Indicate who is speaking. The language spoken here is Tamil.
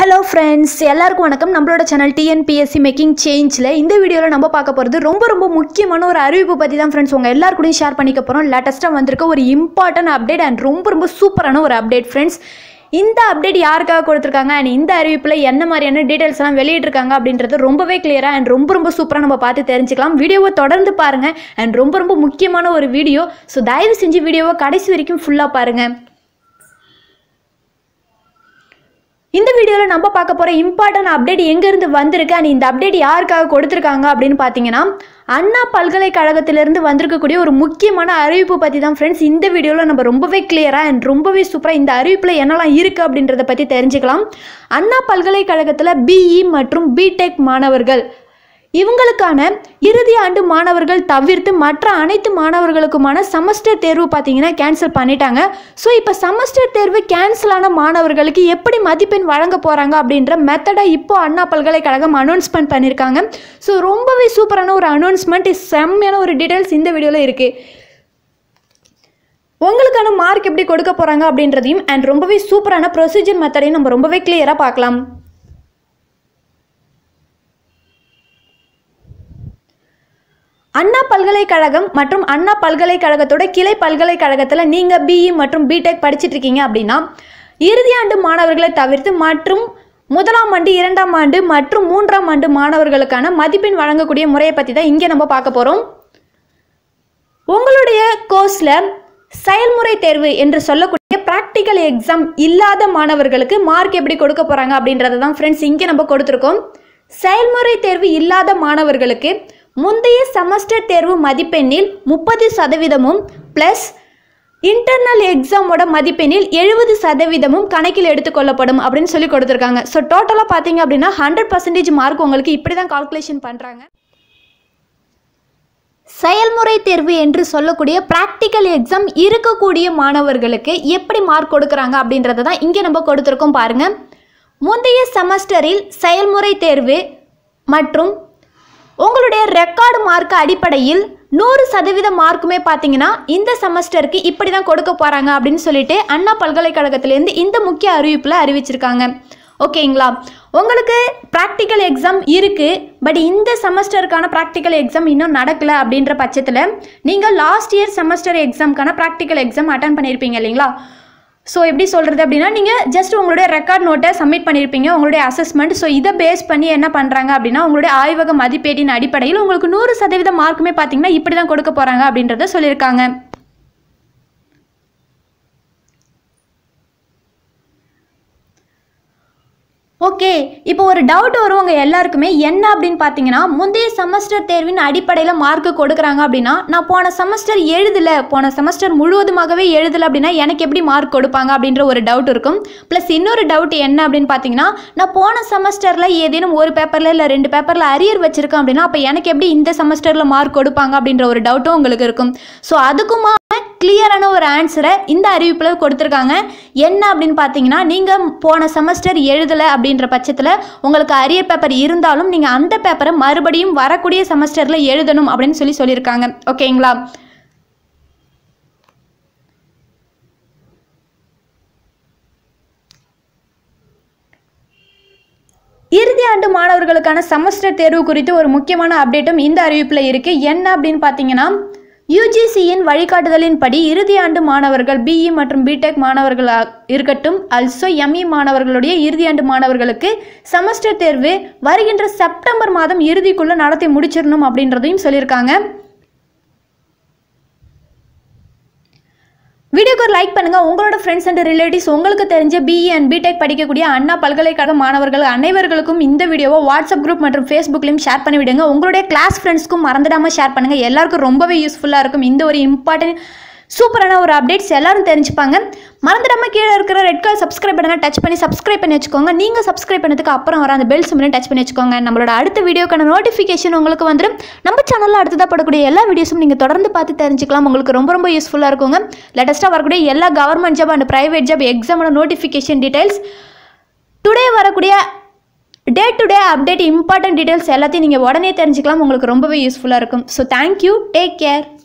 Speaker 1: ஹலோ ஃப்ரெண்ட்ஸ் எல்லாருக்கும் வணக்கம் நம்மளோட சேனல் டிஎன்பிஎஸ்சி மேக்கிங் சேஞ்சில் இந்த வீடியோவில் நம்ம பார்க்க போகிறது ரொம்ப ரொம்ப முக்கியமான ஒரு அறிவிப்பு பற்றி தான் ஃப்ரெண்ட்ஸ் உங்கள் எல்லாருக்கூடயும் ஷேர் பண்ணிக்க போகிறோம் லேட்டஸ்ட்டாக வந்திருக்க ஒரு இம்பார்ட்டன்ட் அப்டேட் அண்ட் ரொம்ப ரொம்ப சூப்பரான ஒரு அப்டேட் ஃப்ரெண்ட்ஸ் இந்த அப்டேட் யாருக்காக கொடுத்துருக்காங்க அண்ட் இந்த அறிவிப்பில் என்ன மாதிரியான டீட்டெயில்ஸ் எல்லாம் வெளியிட்டிருக்காங்க அப்படின்றது ரொம்பவே கிளியராக அண்ட் ரொம்ப ரொம்ப சூப்பராக நம்ம பார்த்து தெரிஞ்சுக்கலாம் வீடியோவை தொடர்ந்து பாருங்கள் அண்ட் ரொம்ப ரொம்ப முக்கியமான ஒரு வீடியோ ஸோ தயவு செஞ்சு வீடியோவை கடைசி வரைக்கும் ஃபுல்லாக பாருங்கள் இந்த வீடியோவில் நம்ம பார்க்க போகிற இம்பார்ட்டன்ட் அப்டேட் எங்கேருந்து வந்திருக்கு அண்ட் இந்த அப்டேட் யாருக்காக கொடுத்துருக்காங்க அப்படின்னு பார்த்தீங்கன்னா அண்ணா பல்கலைக்கழகத்திலிருந்து வந்திருக்கக்கூடிய ஒரு முக்கியமான அறிவிப்பு பற்றி தான் ஃப்ரெண்ட்ஸ் இந்த வீடியோவில் நம்ம ரொம்பவே கிளியராக அண்ட் ரொம்பவே சூப்பராக இந்த அறிவிப்பில் என்னெல்லாம் இருக்குது அப்படின்றத பற்றி தெரிஞ்சுக்கலாம் அண்ணா பல்கலைக்கழகத்தில் பிஇ மற்றும் பிடெக் மாணவர்கள் இவங்களுக்கான இறுதி ஆண்டு மாணவர்கள் தவிர்த்து மற்ற அனைத்து மாணவர்களுக்குமான செமஸ்டர் தேர்வு பார்த்தீங்கன்னா கேன்சல் பண்ணிட்டாங்க ஸோ இப்போ செமஸ்டர் தேர்வு கேன்சல் ஆன மாணவர்களுக்கு எப்படி மதிப்பெண் வழங்க போகிறாங்க அப்படின்ற மெத்தடை இப்போ அண்ணா பல்கலைக்கழகம் அனௌன்ஸ்மெண்ட் பண்ணியிருக்காங்க ஸோ ரொம்பவே சூப்பரான ஒரு அனௌன்ஸ்மெண்ட் செம்மையான ஒரு டீட்டெயில்ஸ் இந்த வீடியோவில் இருக்குது உங்களுக்கான மார்க் எப்படி கொடுக்க போகிறாங்க அப்படின்றதையும் அண்ட் ரொம்பவே சூப்பரான ப்ரொசீஜர் மெத்தடையும் நம்ம ரொம்பவே கிளியராக பார்க்கலாம் அண்ணா பல்கலைக்கழகம் மற்றும் அண்ணா பல்கலைக்கழகத்தோட கிளை பல்கலைக்கழகத்தில் நீங்கள் பிஇ மற்றும் பிடெக் படிச்சுட்டு இருக்கீங்க அப்படின்னா இறுதி ஆண்டு மாணவர்களை தவிர்த்து மற்றும் முதலாம் ஆண்டு இரண்டாம் ஆண்டு மற்றும் மூன்றாம் ஆண்டு மாணவர்களுக்கான மதிப்பெண் வழங்கக்கூடிய முறையை பற்றி தான் இங்கே நம்ம பார்க்க போகிறோம் உங்களுடைய கோர்ஸில் செயல்முறை தேர்வு என்று சொல்லக்கூடிய ப்ராக்டிக்கல் எக்ஸாம் இல்லாத மாணவர்களுக்கு மார்க் எப்படி கொடுக்க போகிறாங்க அப்படின்றத தான் ஃப்ரெண்ட்ஸ் இங்கே நம்ம கொடுத்துருக்கோம் செயல்முறை தேர்வு இல்லாத மாணவர்களுக்கு முந்தைய செமஸ்டர் தேர்வு மதிப்பெண்ணில் முப்பது சதவீதமும் ப்ளஸ் இன்டர்னல் எக்ஸாமோட மதிப்பெண்ணில் எழுபது சதவீதமும் கணக்கில் எடுத்துக்கொள்ளப்படும் அப்படின்னு சொல்லி கொடுத்துருக்காங்க ஸோ டோட்டலாக பார்த்தீங்க அப்படின்னா ஹண்ட்ரட் பர்சன்டேஜ் மார்க் உங்களுக்கு இப்படி தான் கால்குலேஷன் பண்ணுறாங்க செயல்முறை தேர்வு என்று சொல்லக்கூடிய ப்ராக்டிக்கல் எக்ஸாம் இருக்கக்கூடிய மாணவர்களுக்கு எப்படி மார்க் கொடுக்குறாங்க அப்படின்றத தான் இங்கே நம்ம கொடுத்துருக்கோம் பாருங்கள் முந்தைய செமஸ்டரில் செயல்முறை தேர்வு மற்றும் உங்களுடைய ரெக்கார்டு மார்க் அடிப்படையில் நூறு சதவீத மார்க்குமே பார்த்தீங்கன்னா இந்த செமஸ்டருக்கு இப்படி தான் கொடுக்க போகிறாங்க அப்படின்னு சொல்லிட்டு அண்ணா பல்கலைக்கழகத்திலேருந்து இந்த முக்கிய அறிவிப்பில் அறிவிச்சிருக்காங்க ஓகேங்களா உங்களுக்கு ப்ராக்டிக்கல் எக்ஸாம் இருக்குது பட் இந்த செமஸ்டருக்கான ப்ராக்டிக்கல் எக்ஸாம் இன்னும் நடக்கலை அப்படின்ற பட்சத்தில் நீங்கள் லாஸ்ட் இயர் செமஸ்டர் எக்ஸாம்க்கான ப்ராக்டிக்கல் எக்ஸாம் அட்டன் பண்ணியிருப்பீங்க இல்லைங்களா ஸோ எப்படி சொல்கிறது அப்படின்னா நீங்கள் ஜஸ்ட் உங்களுடைய ரெக்கார்ட் நோட்டை சப்மிட் பண்ணியிருப்பீங்க உங்களுடைய அசஸ்மெண்ட் ஸோ இதை பேஸ் பண்ணி என்ன பண்ணுறாங்க அப்படின்னா உங்களுடைய ஆய்வக மதிப்பீட்டின் அடிப்படையில் உங்களுக்கு நூறு சதவீத மார்க்குமே பார்த்தீங்கன்னா இப்படி தான் கொடுக்க போகிறாங்க அப்படின்றத சொல்லியிருக்காங்க ஓகே இப்போ ஒரு டவுட் வரும் உங்கள் எல்லாருக்குமே என்ன அப்படின்னு பார்த்தீங்கன்னா முந்தைய செமஸ்டர் தேர்வின் அடிப்படையில் மார்க்கு கொடுக்குறாங்க அப்படின்னா நான் போன செமஸ்டர் எழுதலை போன செமஸ்டர் முழுவதுமாகவே எழுதலை அப்படின்னா எனக்கு எப்படி மார்க் கொடுப்பாங்க அப்படின்ற ஒரு டவுட் இருக்கும் ப்ளஸ் இன்னொரு டவுட் என்ன அப்படின்னு பார்த்தீங்கன்னா நான் போன செமஸ்டரில் ஏதேனும் ஒரு பேப்பரில் இல்லை ரெண்டு பேப்பரில் அரியர் வச்சுருக்கேன் அப்படின்னா அப்போ எனக்கு எப்படி இந்த செமஸ்டரில் மார்க் கொடுப்பாங்க அப்படின்ற ஒரு டவுட்டும் உங்களுக்கு இருக்கும் ஸோ அதுக்குமா கிளியரான ஒரு ஆன்சரை இந்த அறிவிப்பில் கொடுத்துருக்காங்க என்ன அப்படின்னு பார்த்தீங்கன்னா நீங்கள் போன செமஸ்டர் எழுதலை அப்படின்ற பட்சத்தில் உங்களுக்கு அரியர் பேப்பர் இருந்தாலும் நீங்கள் அந்த பேப்பரை மறுபடியும் வரக்கூடிய செமஸ்டரில் எழுதணும் அப்படின்னு சொல்லி சொல்லியிருக்காங்க ஓகேங்களா இறுதி ஆண்டு மாணவர்களுக்கான செமஸ்டர் தேர்வு குறித்து ஒரு முக்கியமான அப்டேட்டும் இந்த அறிவிப்பில் இருக்குது என்ன அப்படின்னு பார்த்தீங்கன்னா யூஜிசியின் வழிகாட்டுதலின்படி இறுதி ஆண்டு மாணவர்கள் பிஇ மற்றும் பிடெக் மாணவர்கள் இருக்கட்டும் அல்சோ எம்இ மாணவர்களுடைய இறுதியாண்டு மாணவர்களுக்கு செமஸ்டர் தேர்வு வருகின்ற செப்டம்பர் மாதம் இறுதிக்குள்ளே நடத்தி முடிச்சிடணும் அப்படின்றதையும் சொல்லியிருக்காங்க வீடியோக்கு ஒரு லைக் பண்ணுங்கள் உங்களோட ஃப்ரெண்ட்ஸ் அண்ட் ரிலேட்டிவ்ஸ் உங்களுக்கு தெரிஞ்ச பிஇ அண்ட் பிடெக் படிக்கக்கூடிய அண்ணா பல்கலைக்கழக மாணவர்கள் அனைவர்களுக்கும் இந்த வீடியோவை வாட்ஸ்அப் குரூப் மற்றும் ஃபேஸ்புக்லையும் ஷேர் பண்ணி விடுங்க உங்களுடைய கிளாஸ் ஃப்ரெண்ட்ஸ்க்கும் மறந்துடாமல் ஷேர் பண்ணுங்கள் எல்லாருக்கும் ரொம்பவே யூஸ்ஃபுல்லாக இருக்கும் இந்த ஒரு இம்பார்ட்டன்ட் சூப்பரான ஒரு அப்டேட்ஸ் எல்லாரும் தெரிஞ்சுப்பாங்க மறந்துடாமல் கீழே இருக்கிற ரெட் கலர் சப்ஸ்கிரைப் பட்டனை டச் பண்ணி சப்ஸ்கிரைப் பண்ணி வச்சுக்கோங்க நீங்கள் சப்ஸ்கிரைப் பண்ணதுக்கு அப்புறம் வர அந்த பெல் சிம்லையும் டச் பண்ணி வச்சுக்கோங்க நம்மளோட அடுத்த வீடியோக்கான நோட்டிஃபிகேஷன் உங்களுக்கு வந்துடும் நம்ம சேனலில் அடுத்ததாக படக்கூடிய எல்லா வீடியோஸும் நீங்கள் தொடர்ந்து பார்த்து தெரிஞ்சுக்கலாம் உங்களுக்கு ரொம்ப ரொம்ப யூஸ்ஃபுல்லாக இருக்குங்க லேட்டஸ்ட்டாக வரக்கூடிய எல்லா government job and private job எக்ஸாமோட நோட்டிஃபிகேஷன் டீடைல்ஸ் டுடே வரக்கூடிய day to day update important details எல்லாத்தையும் நீங்கள் உடனே தெரிஞ்சுக்கலாம் உங்களுக்கு ரொம்பவே யூஸ்ஃபுல்லாக இருக்கும் ஸோ தேங்க்யூ டேக் கேர்